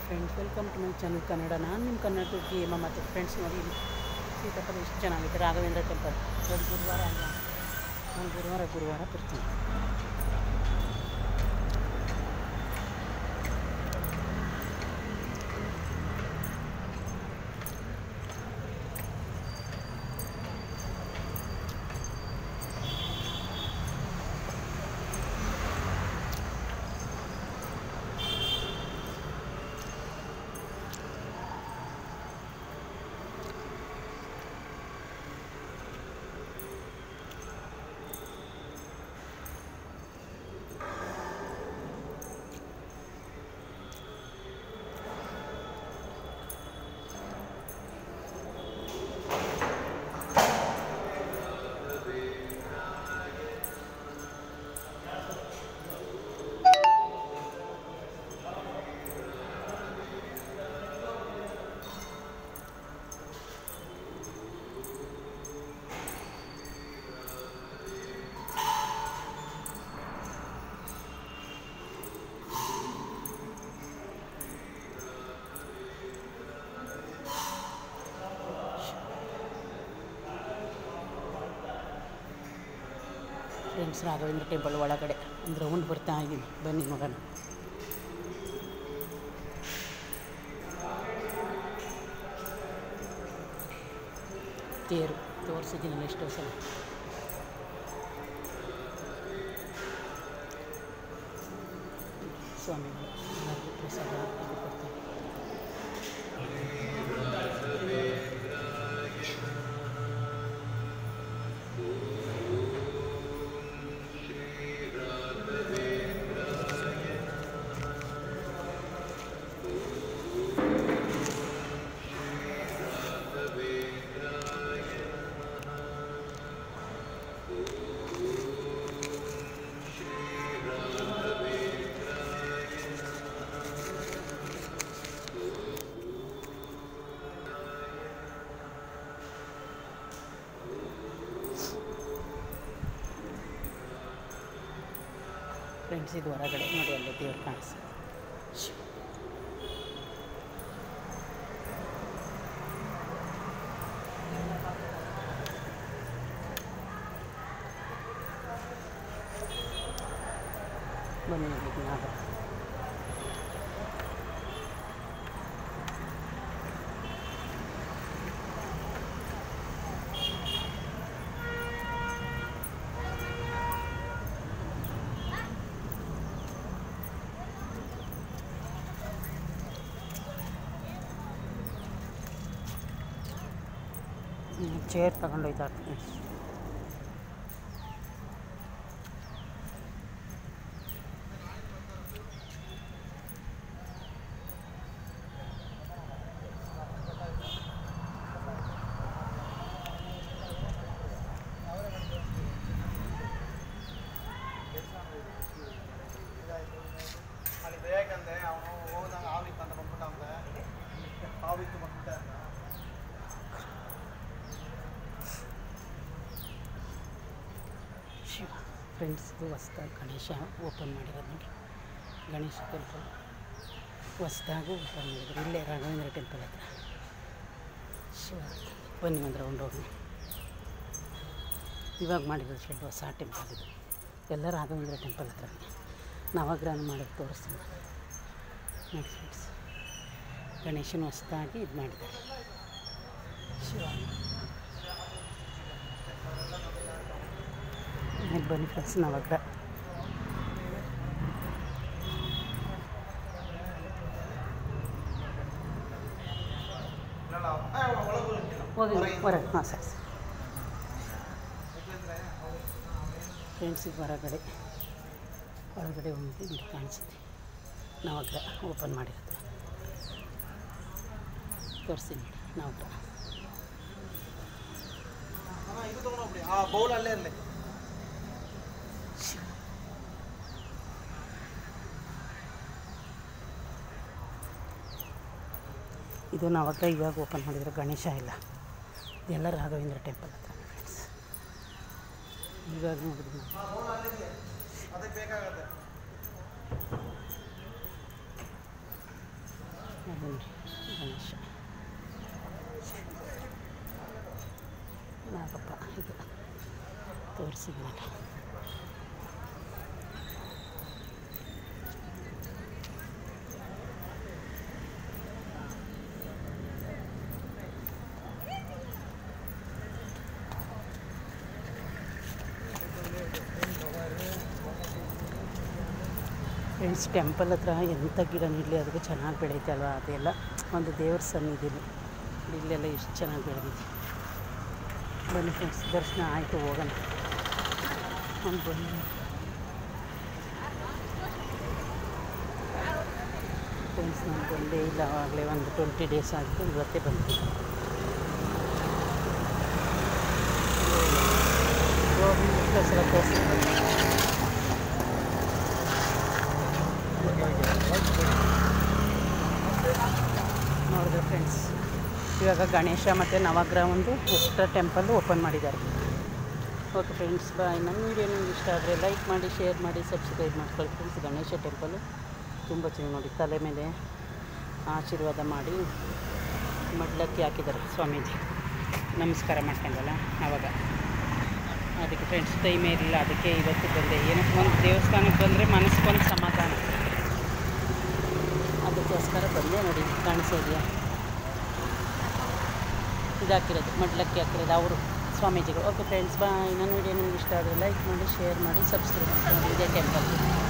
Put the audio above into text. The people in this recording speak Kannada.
friends welcome to my channel Kannada ನಾನು ನಿಮ್ಮ ಕನ್ನಡ ಹುಡುಗಿ ಹೇಮ ಮತ್ತು ಫ್ರೆಂಡ್ಸ್ ನೋಡಿ ಇಲ್ಲಿ ಸೀತಾಫಲ ಎಷ್ಟು ಚೆನ್ನಾಗಿದೆ ರಾಘವೇಂದ್ರ ಟೆಂಪಲ್ ದೊಡ್ಡ ಗುರುವಾರ ಅಲ್ಲ ನಾನು ಗುರುವಾರ ಗುರುವಾರ ಬರ್ತೀನಿ ಫ್ರೆಂಡ್ಸ್ ರಾಘವೇಂದ್ರ ಟೆಂಪಲ್ ಒಳಗಡೆ ಒಂದು ರೌಂಡ್ ಬರ್ತಾ ಇದ್ದೀನಿ ಬನ್ನಿ ನೋಡೋಣ ತೇರು ತೋರಿಸಿದ್ದೀನಲ್ಲ ಎಷ್ಟೋ ಸಲ ಸ್ವಾಮಿಗಳು ಎಲ್ಲರಿಗೂ ಪ್ರಸಾದ ಇದು ಕೊಡ್ತಾರೆ ಫ್ರೆಂಡ್ಸ್ ಇದು ಹೊರಗಡೆ ನೋಡಿ ಅಲ್ಲಿ ದೇವ್ರು ಕಾಣಿಸ್ತದೆ ಶಿವ ಬನ್ನಿ ಈಗ ನಾವು ಚೇರ್ ತಗೊಂಡೋಯ್ತಾರೆ ಫ್ರೆಂಡ್ಸ್ ಅಲ್ಲಿ ಬೇಕಂದ್ರೆ ಅವನು ಹೋದಾಗ ಹಾವಿತ್ತು ಅಂತ ಬಂದ್ಬಿಟ್ಟಂತೆ ಹಾವಿತ್ತು ಬಂದ್ಬಿಟ್ಟ ಅಂತ ಶಿವ ಫ್ರೆಂಡ್ಸ್ ಇದು ಹೊಸ್ದಾಗಿ ಗಣೇಶ ಓಪನ್ ಮಾಡಿರೋದು ನೋಡಿ ಗಣೇಶ ಟೆಂಪಲ್ ಹೊಸ್ದಾಗಿ ಓಪನ್ ಮಾಡಿದ್ರು ಇಲ್ಲೇ ರಾಘವೇಂದ್ರ ಟೆಂಪಲ್ ಹತ್ರ ಶಿವ ಬನ್ನಿ ಒಂದು ರೌಂಡ್ ಹೋಗಿ ಇವಾಗ ಮಾಡಿರೋದು ಶೆಡ್ ಹೊಸ ಟೆಂಪಲ್ ಇದು ಎಲ್ಲ ರಾಘವೇಂದ್ರ ಟೆಂಪಲ್ ಹತ್ರ ನವಗ್ರಹ ಮಾಡೋದು ತೋರಿಸ್ತೀನಿ ನೋಡಿ ಫ್ರೆಂಡ್ಸ್ ಗಣೇಶನ ಹೊಸ್ದಾಗಿ ಇದು ಮಾಡಿದ್ದಾರೆ ಶಿವ ಇಲ್ಲಿ ಬನ್ನಿ ಫ್ರೆಂಡ್ಸ್ ನವಗ್ರಹ ಇಲ್ಲ ಒಳಗೆ ಬರೋಕ್ಕಿಲ್ಲ ಹೋಗಿ ಹೊರಗೆ ಹಾಂ ಸರಿ ಸರಿ ಫ್ರೆಂಡ್ಸ್ ಇದು ಹೊರಗಡೆ ಹೊರಗಡೆ ಒಂದು ಇಲ್ಲಿ ಕಾಣಿಸುತ್ತೆ ನವಗ್ರಹ ಓಪನ್ ಮಾಡಿರುತ್ತೆ ತೋರಿಸಿ ನೋಡಿ ನವಗ್ರಹ ಅಣ್ಣ, ಇದು ತಗೊಂಡೋಗ್ಬಿಡಿ ಆ ಬೌಲ್ ಅಲ್ಲೇ ಇರಲಿ ಇದು ನವಗ್ರಹ ಇವಾಗ ಓಪನ್ ಮಾಡಿದ್ರು ಗಣೇಶ ಇಲ್ಲ ಇದೆಲ್ಲ ರಾಘವೇಂದ್ರ ಟೆಂಪಲ್ ಹತ್ರ ಫ್ರೆಂಡ್ಸ್ ಇವಾಗ ನೋಡಿದ್ವಿ ನಾವು ಆ ಬೌಲ್ ಅಲ್ಲಿರಲಿ ಅದಕ್ಕೆ ಬೇಕಾಗತ್ತೆ ಅದು ನೋಡಿ ಗಣೇಶ ನಾಗಪ್ಪ ಇದು ತೋರಿಸಿದ್ನಲ್ಲ ಫ್ರೆಂಡ್ಸ್ ಟೆಂಪಲ್ ಹತ್ರ ಎಂಥ ಗಿಡ ನೀಡಲಿ ಅದಕ್ಕೆ ಚೆನ್ನಾಗಿ ಬೆಳೆಯುತ್ತೆ ಅಲ್ವಾ ಅದೆಲ್ಲ ಒಂದು ದೇವ್ರ ಸನ್ನಿಧಿಲಿ ಇಲ್ಲೆಲ್ಲ ಎಷ್ಟು ಚೆನ್ನಾಗಿ ಬೆಳೆದಿದೆ ಬನ್ನಿ ಫ್ರೆಂಡ್ಸ್ ದರ್ಶನ ಆಯಿತು ಹೋಗೋಣ ಒಂದು ಬನ್ನಿ ಫ್ರೆಂಡ್ಸ್ ನಾನು ಬಂದೇ ಇಲ್ಲ ಆವಾಗಲೇ ಒಂದು ಟ್ವೆಂಟಿ ಡೇಸ್ ಆಯಿತು ಇವತ್ತೇ ಬಂತು ಗೋವಿಂದ ಸಲ ತೋರಿಸ್ತೀನಿ ನೋಡಿದ್ರೆ ಫ್ರೆಂಡ್ಸ್ ಇವಾಗ ಗಣೇಶ ಮತ್ತು ನವಗ್ರಹ ಒಂದು ಎಕ್ಸ್ಟ್ರಾ ಟೆಂಪಲ್ ಓಪನ್ ಮಾಡಿದ್ದಾರೆ ಓಕೆ ಫ್ರೆಂಡ್ಸ್ ಬಾಯ್ ನನ್ನ ವೀಡಿಯೋ ನಿಮ್ಗೆ ಇಷ್ಟ ಆದರೆ ಲೈಕ್ ಮಾಡಿ ಶೇರ್ ಮಾಡಿ ಸಬ್ಸ್ಕ್ರೈಬ್ ಮಾಡ್ಕೊಳ್ಳಿ ಫ್ರೆಂಡ್ಸ್ ಗಣೇಶ ಟೆಂಪಲು ತುಂಬ ಚೆನ್ನಾಗಿ ನೋಡಿ ತಲೆ ಮೇಲೆ ಆಶೀರ್ವಾದ ಮಾಡಿ ಮಡ್ಲಕ್ಕಿ ಹಾಕಿದ್ದಾರೆ ಸ್ವಾಮೀಜಿ ನಮಸ್ಕಾರ ಮಾಡ್ಕೊಂಡಲ್ಲ ಆವಾಗ ಅದಕ್ಕೆ ಫ್ರೆಂಡ್ಸ್ ಟೈಮೇ ಇರಲಿಲ್ಲ ಅದಕ್ಕೆ ಇವತ್ತು ಬಂದೆ ಏನಕ್ಕೆ ಒಂದು ದೇವಸ್ಥಾನಕ್ಕೆ ಬಂದರೆ ಮನಸ್ಸಿಗೊಂದು ಸಮಾಧಾನ ಅದಕ್ಕೋಸ್ಕರ ಬಂದೆ ನೋಡಿ ಕಾಣಿಸ್ತಾ ಇದೆಯಾ ಇದು ಹಾಕಿರೋದು ಮಡ್ಲಕ್ಕಿ ಹಾಕಿರೋದು ಅವರು ಸ್ವಾಮೀಜಿಗಳು ಓಕೆ ಫ್ರೆಂಡ್ಸ್ ಬಾಯ್ ನನ್ನ ವೀಡಿಯೋ ನಿಮ್ಗೆ ಇಷ್ಟ ಆದರೆ ಲೈಕ್ ಮಾಡಿ ಶೇರ್ ಮಾಡಿ ಸಬ್ಸ್ಕ್ರೈಬ್ ಮಾಡಿ ಇದೇ ಟೆಂಪಲ್